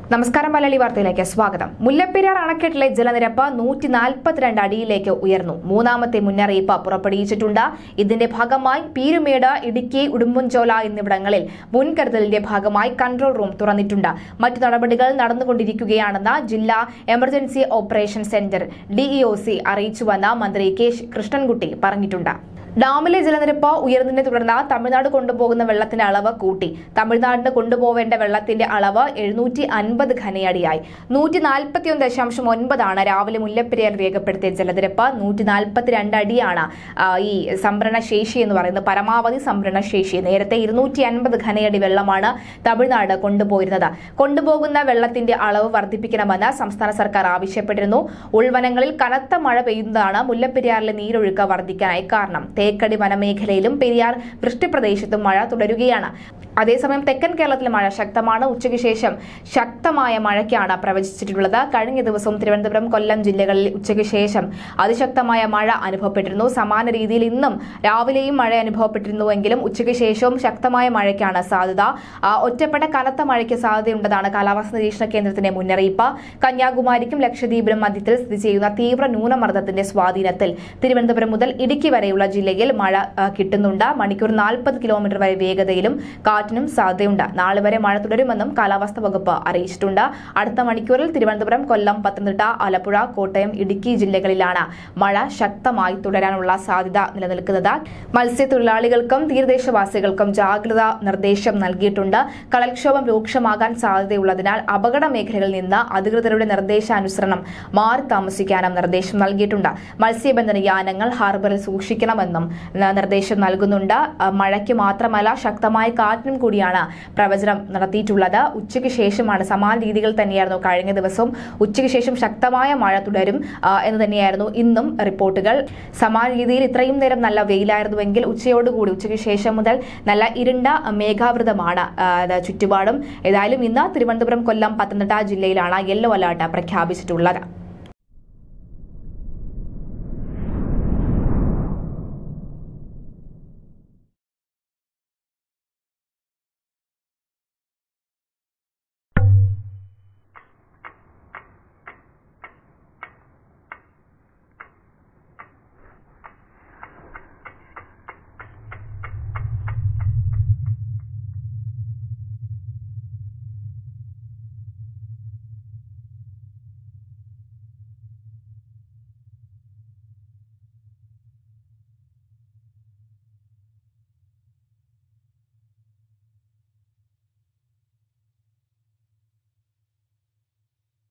നമസ്കാരം മലയാളി വാർത്തയിലേക്ക് സ്വാഗതം മുല്ലപ്പെരിയാർ അണക്കെട്ടിലെ ജലനിരപ്പ് നൂറ്റി നാൽപ്പത്തിരണ്ട് അടിയിലേക്ക് ഉയർന്നു മൂന്നാമത്തെ മുന്നറിയിപ്പ് പുറപ്പെടുവിച്ചിട്ടുണ്ട് ഇതിന്റെ ഭാഗമായി പീരുമേട് ഇടുക്കി ഉടുമ്പൻചോല എന്നിവിടങ്ങളിൽ മുൻകരുതലിന്റെ ഭാഗമായി കൺട്രോൾ റൂം തുറന്നിട്ടുണ്ട് മറ്റു നടപടികൾ നടന്നുകൊണ്ടിരിക്കുകയാണെന്ന് ജില്ലാ എമർജൻസി ഓപ്പറേഷൻ സെന്റർ ഡിഇഒസി അറിയിച്ചുവെന്ന് മന്ത്രി കെ കൃഷ്ണൻകുട്ടി പറഞ്ഞിട്ടുണ്ട് ഡാമിലെ ജലനിരപ്പ് ഉയർന്നതിനെ തുടർന്ന് തമിഴ്നാട് കൊണ്ടുപോകുന്ന വെള്ളത്തിന്റെ അളവ് കൂട്ടി തമിഴ്നാടിന് കൊണ്ടുപോവേണ്ട വെള്ളത്തിന്റെ അളവ് എഴുന്നൂറ്റി അൻപത് ഘനയടിയായി നൂറ്റി നാൽപ്പത്തിയൊന്ന് ദശാംശം ഒൻപതാണ് രാവിലെ മുല്ലപ്പെരിയാർ രേഖപ്പെടുത്തിയ ജലനിരപ്പ് നൂറ്റി നാൽപ്പത്തിരണ്ട് അടിയാണ് ആ, ഈ സംഭരണ ശേഷി എന്ന് പറയുന്നത് പരമാവധി സംഭരണ ശേഷി നേരത്തെ ഇരുന്നൂറ്റി അൻപത് ഘനയടി വെള്ളമാണ് തമിഴ്നാട് കൊണ്ടുപോയിരുന്നത് കൊണ്ടുപോകുന്ന വെള്ളത്തിന്റെ അളവ് വർദ്ധിപ്പിക്കണമെന്ന് സംസ്ഥാന സർക്കാർ ആവശ്യപ്പെട്ടിരുന്നു ഉൾവനങ്ങളിൽ കനത്ത മഴ പെയ്യുന്നതാണ് മുല്ലപ്പെരിയാറിലെ നീരൊഴുക്ക് വർദ്ധിക്കാനായി കാരണം തേക്കടി വനമേഖലയിലും പെരിയാർ വൃഷ്ടിപ്രദേശത്തും മഴ തുടരുകയാണ് അതേസമയം തെക്കൻ കേരളത്തിലെ മഴ ശക്തമാണ് ഉച്ചയ്ക്ക് ശേഷം ശക്തമായ മഴയ്ക്കാണ് പ്രവചിച്ചിട്ടുള്ളത് കഴിഞ്ഞ ദിവസവും തിരുവനന്തപുരം കൊല്ലം ജില്ലകളിൽ ഉച്ചയ്ക്ക് ശേഷം അതിശക്തമായ മഴ അനുഭവപ്പെട്ടിരുന്നു സമാന രീതിയിൽ ഇന്നും രാവിലെയും മഴ അനുഭവപ്പെട്ടിരുന്നുവെങ്കിലും ഉച്ചയ്ക്ക് ശേഷവും ശക്തമായ മഴയ്ക്കാണ് സാധ്യത ആ, ഒറ്റപ്പെട്ട കനത്ത മഴയ്ക്ക് സാധ്യതയുണ്ടെന്നാണ് കാലാവസ്ഥാ നിരീക്ഷണ കേന്ദ്രത്തിന്റെ മുന്നറിയിപ്പ് കന്യാകുമാരിക്കും ലക്ഷദ്വീപിനും മധ്യത്തിൽ സ്ഥിതി ചെയ്യുന്ന തീവ്ര ന്യൂനമർദ്ദത്തിന്റെ സ്വാധീനത്തിൽ തിരുവനന്തപുരം മുതൽ ഇടുക്കി വരെയുള്ള ജില്ലയിൽ മഴ ആ, കിട്ടുന്നുണ്ട് മണിക്കൂർ നാൽപ്പത് കിലോമീറ്റർ വരെ വേഗതയിലും കാറ്റിനും സാധ്യതയുണ്ട് നാളെ വരെ മഴ തുടരുമെന്നും കാലാവസ്ഥാ വകുപ്പ് അറിയിച്ചിട്ടുണ്ട് അടുത്ത മണിക്കൂറിൽ തിരുവനന്തപുരം കൊല്ലം പത്തനംതിട്ട ആലപ്പുഴ കോട്ടയം ഇടുക്കി ജില്ലകളിലാണ് മഴ ശക്തമായി തുടരാനുള്ള സാധ്യത നിലനിൽക്കുന്നത് മത്സ്യത്തൊഴിലാളികൾക്കും തീരദേശവാസികൾക്കും ജാഗ്രതാ നിർദ്ദേശം നൽകിയിട്ടുണ്ട് കടൽക്ഷോഭം രൂക്ഷമാകാൻ സാധ്യതയുള്ളതിനാൽ അപകട മേഖലകളിൽ നിന്ന് അധികൃതരുടെ നിർദ്ദേശാനുസരണം മാറി താമസിക്കാനും നിർദ്ദേശം നൽകിയിട്ടുണ്ട് മത്സ്യബന്ധന യാനങ്ങൾ ഹാർബറിൽ സൂക്ഷിക്കണമെന്നും ന- നിർദ്ദേശം നൽകുന്നുണ്ട് അഹ് മഴയ്ക്ക് മാത്രമല്ല ശക്തമായ കാറ്റിനും കൂടിയാണ് പ്രവചനം നടത്തിയിട്ടുള്ളത് ഉച്ചയ്ക്ക് ശേഷമാണ് സമാന രീതികൾ തന്നെയായിരുന്നു കഴിഞ്ഞ ദിവസവും ഉച്ചയ്ക്ക് ശേഷം ശക്തമായ മഴ തുടരും ആ, എന്ന് തന്നെയായിരുന്നു ഇന്നും റിപ്പോർട്ടുകൾ സമാന രീതിയിൽ ഇത്രയും നേരം നല്ല വെയിലായിരുന്നുവെങ്കിൽ ഉച്ചയോടുകൂടി ഉച്ചയ്ക്ക് ശേഷം മുതൽ നല്ല ഇരുണ്ട മേഘാവൃതമാണ് ആ, ഇത് ചുറ്റുപാടും ഏതായാലും ഇന്ന് തിരുവനന്തപുരം കൊല്ലം പത്തനംതിട്ട ജില്ലയിലാണ് യെല്ലോ അലർട്ട് പ്രഖ്യാപിച്ചിട്ടുള്ളത്